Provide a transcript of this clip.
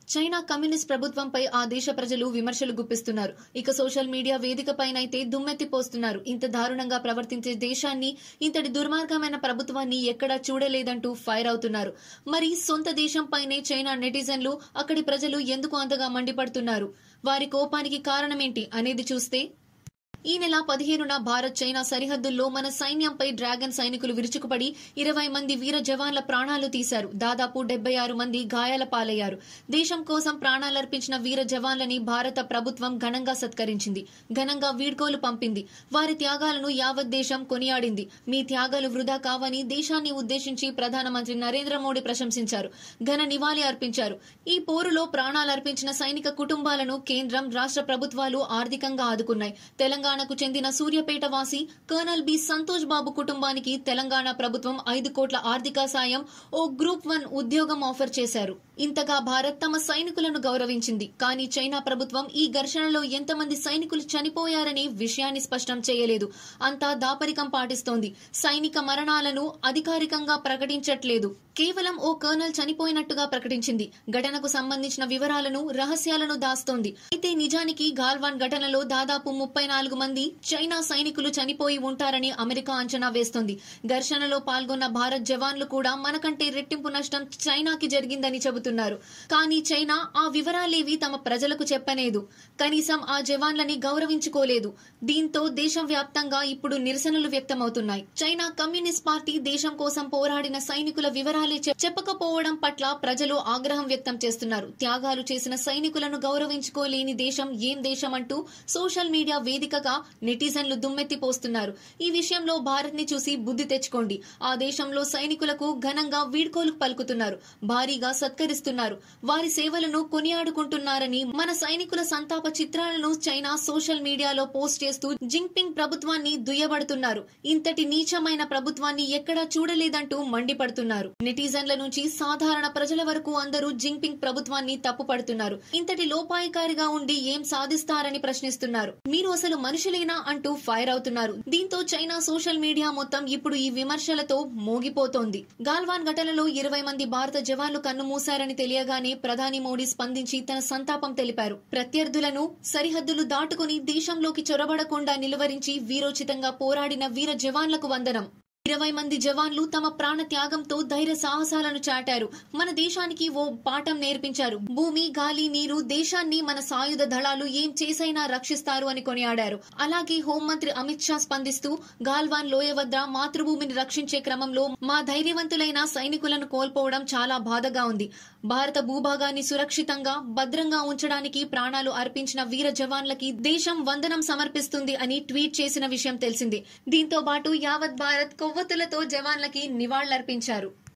China communist ప్రభుత్వంపై ఆ దేశ ప్రజలు విమర్శలు గుప్పిస్తున్నారు ఇక సోషల్ మీడియా వేదికపైనైతే దుమ్మెత్తిపోస్తున్నారు ఇంత దారుణంగా ప్రవర్తించే దేశాన్ని ఇంతటి దుర్మార్గమైన ప్రభుత్వాన్ని ఎక్కడా చూడలేదంటూ ఫైర్ అవుతున్నారు మరి సొంత దేశంపైనే చైనా నెటిజన్లు అక్కడి ప్రజలు ఎందుకు అంతగా మండిపడుతున్నారు వారి కోపానికి కారణమేంటి అనేది చూస్తే ఈ నెల పదిహేనున భారత్ చైనా సరిహద్దుల్లో మన సైన్యంపై డ్రాగన్ సైనికులు విరుచుకుపడి ఇరవై మంది వీర జవాన్ల ప్రాణాలు తీశారు దాదాపు డెబ్బై ఆరు మంది గాయాల పాలయ్యారు దేశం కోసం ప్రాణాలర్పించిన వీర జవాన్లని భారత ప్రభుత్వం ఘనంగా సత్కరించింది ఘనంగా వీడ్కోలు పంపింది వారి త్యాగాలను యావత్ దేశం కొనియాడింది మీ త్యాగాలు వృధా కావని దేశాన్ని ఉద్దేశించి ప్రధానమంత్రి నరేంద్ర మోడీ ప్రశంసించారు ఘన నివాళి అర్పించారు ఈ పోరులో ప్రాణాలర్పించిన సైనిక కుటుంబాలను కేంద్రం రాష్ట్ర ప్రభుత్వాలు ఆర్థికంగా ఆదుకున్నాయి తెలంగాణకు చెందిన సూర్యపేట వాసి కర్నల్ బి సంతోష్ బాబు కుటుంబానికి తెలంగాణ ప్రభుత్వం ఐదు కోట్ల ఆర్థిక సాయం ఓ గ్రూప్ వన్ ఉద్యోగం ఆఫర్ చేశారు ఇంతగా భారత్ తమ సైనికులను గౌరవించింది కానీ చైనా ప్రభుత్వం ఈ ఘర్షణలో ఎంతమంది సైనికులు చనిపోయారనే విషయాన్ని స్పష్టం చేయలేదు అంతా దాపరికం పాటిస్తోంది సైనిక మరణాలను అధికారికంగా ప్రకటించట్లేదు కేవలం ఓ కర్నల్ చనిపోయినట్టుగా ప్రకటించింది ఘటనకు సంబంధించిన వివరాలను రహస్యాలను దాస్తోంది అయితే నిజానికి గాల్వాన్ ఘటనలో దాదాపు ముప్పై నాలుగు మంది చైనా సైనికులు చనిపోయి ఉంటారని అమెరికా అంచనా వేస్తోంది ఘర్షణలో పాల్గొన్న భారత్ జవాన్లు కూడా మనకంటే రెట్టింపు నష్టం చైనాకి జరిగిందని చెబుతున్నారు కానీ చైనా ఆ వివరాలేవి తమ ప్రజలకు చెప్పలేదు కనీసం ఆ జవాన్లని గౌరవించుకోలేదు దీంతో దేశం వ్యాప్తంగా ఇప్పుడు నిరసనలు వ్యక్తమవుతున్నాయి చైనా కమ్యూనిస్ట్ పార్టీ దేశం కోసం పోరాడిన సైనికుల వివరాలే చెప్- చెప్పకపోవడం పట్ల ప్రజలు ఆగ్రహం వ్యక్తం చేస్తున్నారు త్యాగాలు చేసిన సైనికులను గౌరవించుకోలేని దేశం ఏం దేశం అంటూ సోషల్ మీడియా వేదికగా నెటిజన్లు దుమ్మెత్తిపోస్తున్నారు ఈ విషయంలో భారత్ ని చూసి బుద్ధి తెచ్చుకోండి ఆ దేశంలో సైనికులకు ఘనంగా వీడ్కోలు పలుకుతున్నారు భారీగా సత్కరిస్తున్నారు వారి సేవలను కొనియాడుకుంటున్నారని మన సైనికుల సంతాప చిత్రాలను చైనా సోషల్ మీడియాలో పోస్ట్ చేస్తూ జింగ్పింగ్ ప్రభుత్వాన్ని దుయ్యబడుతున్నారు ఇంతటి నీచమైన ప్రభుత్వాన్ని ఎక్కడా చూడలేదంటూ మండిపడుతున్నారు నెటిజన్ల నుంచి సాధారణ ప్రజల వరకు అందరూ జింగ్పింగ్ ప్రభుత్వాన్ని తప్పుపడుతున్నారు ఇంతటి లోపాయికారిగా ఉండి ఏం సాధిస్తారని ప్రశ్నిస్తున్నారు మీరు అసలు మనుషులేనా అంటూ ఫైర్ అవుతున్నారు దీంతో చైనా సోషల్ మీడియా మొత్తం ఇప్పుడు ఈ విమర్శలతో మోగిపోతోంది గాల్వాన్ ఘటనలో ఇరవై మంది భారత జవాన్లు కన్నుమూశారని తెలియగానే ప్రధాని మోడీ స్పందించి తన సంతాపం తెలిపారు ప్రత్యర్థులను సరిహద్దులు దాటుకుని దేశంలోకి చొరబడకుండా నిలువరించి వీరోచితంగా పోరాడిన వీర జవాన్లకు వందనం ఇరవై మంది జవాన్లు తమ ప్రాణ త్యాగంతో ధైర్య సాహసాలను చాటారు మన దేశానికి ఓ పాఠం నేర్పించారు భూమి గాలి నీరు దేశాన్ని మన సాయుధ దళాలు ఏం చేసైనా రక్షిస్తారు అని కొనియాడారు అలాగే హోంమంత్రి అమిత్ షా స్పందిస్తూ గాల్వాన్ లోయ వద్ద మాతృభూమిని రక్షించే క్రమంలో మా ధైర్యవంతులైన సైనికులను కోల్పోవడం చాలా బాధగా ఉంది భారత భూభాగాన్ని సురక్షితంగా భద్రంగా ఉంచడానికి ప్రాణాలు అర్పించిన వీర జవాన్లకి దేశం వందనం సమర్పిస్తుంది అని ట్వీట్ చేసిన విషయం తెలిసిందే దీంతో పాటు యావత్ భారత్ కొవ్వొత్తులతో జవాన్లకి నివాళులర్పించారు